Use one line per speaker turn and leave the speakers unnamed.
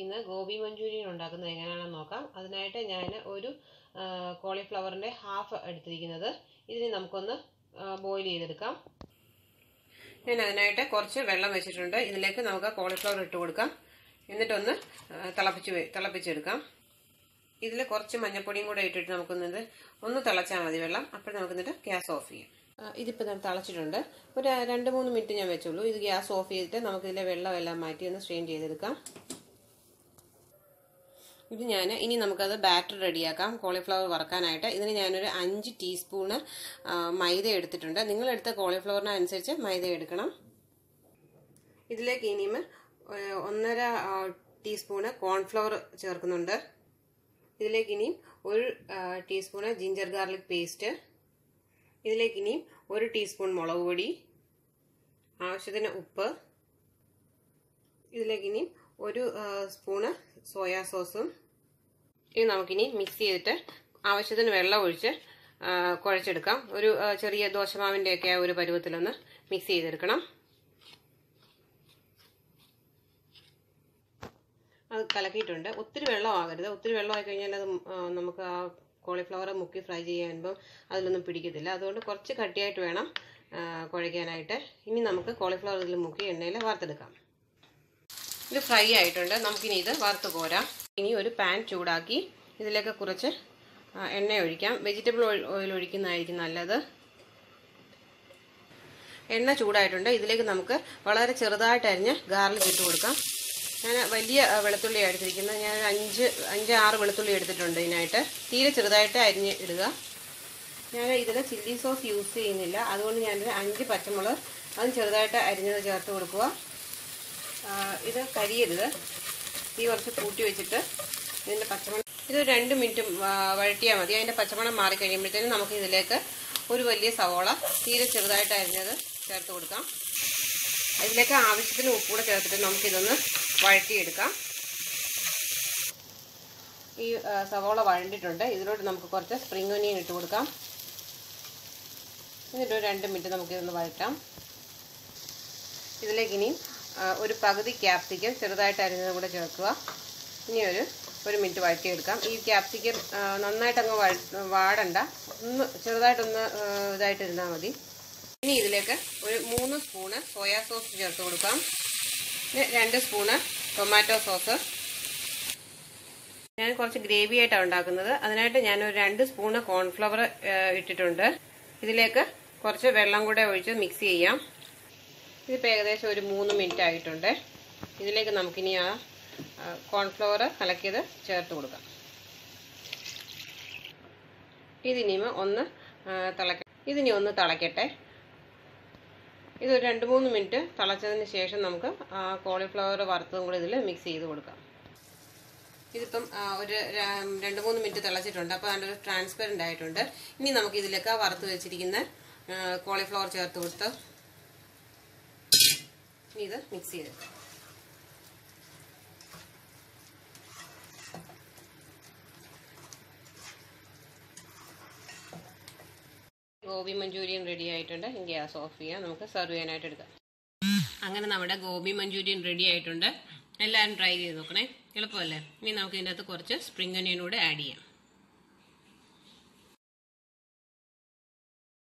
ഇന്ന് ഗോബി മഞ്ചൂരിയൻ ഉണ്ടാക്കുന്നത് എങ്ങനെയാണെന്ന് നോക്കാം അതിനായിട്ട് ഞാൻ ഒരു കോളിഫ്ലവറിൻ്റെ ഹാഫ് എടുത്തിരിക്കുന്നത് ഇതിന് നമുക്കൊന്ന് ബോയിൽ ചെയ്തെടുക്കാം ഞാൻ അതിനായിട്ട് കുറച്ച് വെള്ളം വെച്ചിട്ടുണ്ട് ഇതിലേക്ക് നമുക്ക് കോളിഫ്ലവർ ഇട്ട് കൊടുക്കാം എന്നിട്ടൊന്ന് തിളപ്പിച്ച് തിളപ്പിച്ചെടുക്കാം ഇതിൽ കുറച്ച് മഞ്ഞപ്പൊടിയും കൂടെ ഇട്ടിട്ട് നമുക്കൊന്നത് ഒന്ന് തിളച്ചാൽ മതി വെള്ളം അപ്പോൾ നമുക്ക് എന്നിട്ട് ഗ്യാസ് ഓഫ് ചെയ്യാം ഇതിപ്പോൾ ഞാൻ തിളച്ചിട്ടുണ്ട് ഒരു രണ്ട് മൂന്ന് മിനിറ്റ് ഞാൻ വെച്ചുള്ളൂ ഇത് ഗ്യാസ് ഓഫ് ചെയ്തിട്ട് നമുക്കിതിലെ വെള്ളമെല്ലാം മാറ്റി ഒന്ന് സ്ട്രെയിൻ ചെയ്തെടുക്കാം ഇത് ഞാൻ ഇനി നമുക്കത് ബാറ്റർ റെഡിയാക്കാം കോളിഫ്ലവർ വറക്കാനായിട്ട് ഇതിന് ഞാനൊരു അഞ്ച് ടീസ്പൂണ് മൈദ എടുത്തിട്ടുണ്ട് നിങ്ങളെടുത്ത കോളിഫ്ലവറിനനുസരിച്ച് മൈദ എടുക്കണം ഇതിലേക്ക് ഇനിയും ഒന്നര ടീസ്പൂണ് കോൺഫ്ലവർ ചേർക്കുന്നുണ്ട് ഇതിലേക്ക് ഇനിയും ഒരു ടീസ്പൂണ് ജിഞ്ചർ ഗാർലിക് പേസ്റ്റ് ഇതിലേക്ക് ഇനിയും ഒരു ടീസ്പൂൺ മുളക് പൊടി ആവശ്യത്തിന് ഉപ്പ് ഇതിലേക്ക് ഇനിയും ഒരു സ്പൂണ് സോയാ സോസും ഇത് നമുക്കിനി മിക്സ് ചെയ്തിട്ട് ആവശ്യത്തിന് വെള്ളം ഒഴിച്ച് കുഴച്ചെടുക്കാം ഒരു ചെറിയ ദോശമാവിൻ്റെയൊക്കെ ഒരു പരുവത്തിലൊന്ന് മിക്സ് ചെയ്തെടുക്കണം അത് കലക്കിയിട്ടുണ്ട് ഒത്തിരി വെള്ളമാകരുത് ഒത്തിരി വെള്ളമായി കഴിഞ്ഞാൽ അത് നമുക്ക് ആ കോളിഫ്ലവർ മുക്കി ഫ്രൈ ചെയ്യുമ്പോൾ അതിലൊന്നും പിടിക്കത്തില്ല അതുകൊണ്ട് കുറച്ച് കട്ടിയായിട്ട് വേണം കുഴയ്ക്കാനായിട്ട് ഇനി നമുക്ക് കോളിഫ്ലവർ ഇതിൽ മുക്കി എണ്ണയിൽ വറുത്തെടുക്കാം ഇത് ഫ്രൈ ആയിട്ടുണ്ട് നമുക്കിനി ഇത് വറുത്ത് കോരാം ഇനി ഒരു പാൻ ചൂടാക്കി ഇതിലേക്ക് കുറച്ച് എണ്ണ ഒഴിക്കാം വെജിറ്റബിൾ ഓയിൽ ഒഴിക്കുന്നതായിരിക്കും നല്ലത് എണ്ണ ചൂടായിട്ടുണ്ട് ഇതിലേക്ക് നമുക്ക് വളരെ ചെറുതായിട്ട് അരിഞ്ഞ് ഗാർലിക് ഇട്ട് കൊടുക്കാം ഞാൻ വലിയ വെളുത്തുള്ളി എടുത്തിരിക്കുന്നത് ഞാൻ അഞ്ച് അഞ്ച് ആറ് വെളുത്തുള്ളി എടുത്തിട്ടുണ്ട് ഇതിനായിട്ട് തീരെ ചെറുതായിട്ട് അരിഞ്ഞ് ഇടുക ഞാൻ ഇതിൽ ചില്ലി സോസ് യൂസ് ചെയ്യുന്നില്ല അതുകൊണ്ട് ഞാനൊരു അഞ്ച് പച്ചമുളക് അതും ചെറുതായിട്ട് അരിഞ്ഞത് ചേർത്ത് കൊടുക്കുക ഇത് കരിയരുത് തീ കുറച്ച് കൂട്ടി വെച്ചിട്ട് ഇതിൻ്റെ പച്ചമണം ഇത് രണ്ട് മിനിറ്റ് വഴറ്റിയാൽ മതി അതിൻ്റെ പച്ചമണം മാറി കഴിയുമ്പോഴത്തേനും നമുക്ക് ഇതിലേക്ക് ഒരു വലിയ സവോള തീരെ ചെറുതായിട്ട് അരിഞ്ഞത് ചേർത്ത് കൊടുക്കാം അതിലേക്ക് ആവശ്യത്തിന് ഉപ്പൂടെ ചേർത്തിട്ട് നമുക്കിതൊന്ന് വഴറ്റിയെടുക്കാം ഈ സവോള വഴണ്ടിട്ടുണ്ട് ഇതിലോട്ട് നമുക്ക് കുറച്ച് സ്പ്രിംഗ് ഒനിയൻ ഇട്ട് കൊടുക്കാം എന്നിട്ട് ഒരു രണ്ട് മിനിറ്റ് നമുക്കിതൊന്ന് വഴറ്റാം ഇതിലേക്ക് ഇനിയും ഒരു പകുതി ക്യാപ്സിക്കം ചെറുതായിട്ട് അരിഞ്ഞത് കൂടെ ചേർക്കുക ഇനി ഒരു ഒരു മിനിറ്റ് വഴറ്റിയെടുക്കാം ഈ ക്യാപ്സിക്കം നന്നായിട്ടങ്ങ് വാടണ്ട ഒന്ന് ചെറുതായിട്ടൊന്ന് ഇതായിട്ടിരുന്നാൽ മതി ഇനി ഇതിലേക്ക് ഒരു മൂന്ന് സ്പൂണ് സോയാ സോസ് ചേർത്ത് കൊടുക്കാം രണ്ട് സ്പൂണ് ടൊമാറ്റോ സോസ് ഞാൻ കുറച്ച് ഗ്രേവി ആയിട്ടാണ് ഉണ്ടാക്കുന്നത് അതിനായിട്ട് ഞാൻ ഒരു രണ്ട് സ്പൂണ് കോൺഫ്ലവർ ഇട്ടിട്ടുണ്ട് ഇതിലേക്ക് കുറച്ച് വെള്ളം കൂടെ ഒഴിച്ച് മിക്സ് ചെയ്യാം ഇതിപ്പോൾ ഏകദേശം ഒരു മൂന്ന് മിനിറ്റ് ആയിട്ടുണ്ട് ഇതിലേക്ക് നമുക്കിനി ആ കോൺഫ്ലവർ കലക്കിയത് ചേർത്ത് കൊടുക്കാം ഇതിനിയും ഒന്ന് തിളക്ക ഇതിനി ഒന്ന് തിളയ്ക്കട്ടെ ഇത് ഒരു രണ്ട് മൂന്ന് മിനിറ്റ് തിളച്ചതിന് ശേഷം നമുക്ക് കോളിഫ്ലവർ വറുത്തതും കൂടി ഇതിൽ മിക്സ് ചെയ്ത് കൊടുക്കാം ഇതിപ്പം ഒരു രണ്ട് മൂന്ന് മിനിറ്റ് തിളച്ചിട്ടുണ്ട് അപ്പോൾ അതിൻ്റെ ഒരു ട്രാൻസ്പെറൻ്റ് ആയിട്ടുണ്ട് ഇനി നമുക്ക് ഇതിലേക്ക് വറുത്ത് വെച്ചിരിക്കുന്ന കോളിഫ്ലവർ ചേർത്ത് കൊടുത്ത് ഇനി ഇത് മിക്സ് ചെയ്തെടുക്കാം ഗോബി മഞ്ചൂരിയൻ റെഡി ആയിട്ടുണ്ട് ഗ്യാസ് ഓഫ് ചെയ്യാം നമുക്ക് സെർവ് ചെയ്യാനായിട്ട് എടുക്കാം അങ്ങനെ നമ്മുടെ ഗോബി മഞ്ചൂരിയൻ റെഡി ആയിട്ടുണ്ട് എല്ലാവരും ട്രൈ ചെയ്ത് നോക്കണേ എളുപ്പമല്ലേ ഇനി നമുക്ക് ഇതിൻ്റെ അകത്ത് കുറച്ച് സ്പ്രിംഗ് ഒനിയൻ കൂടെ ആഡ് ചെയ്യാം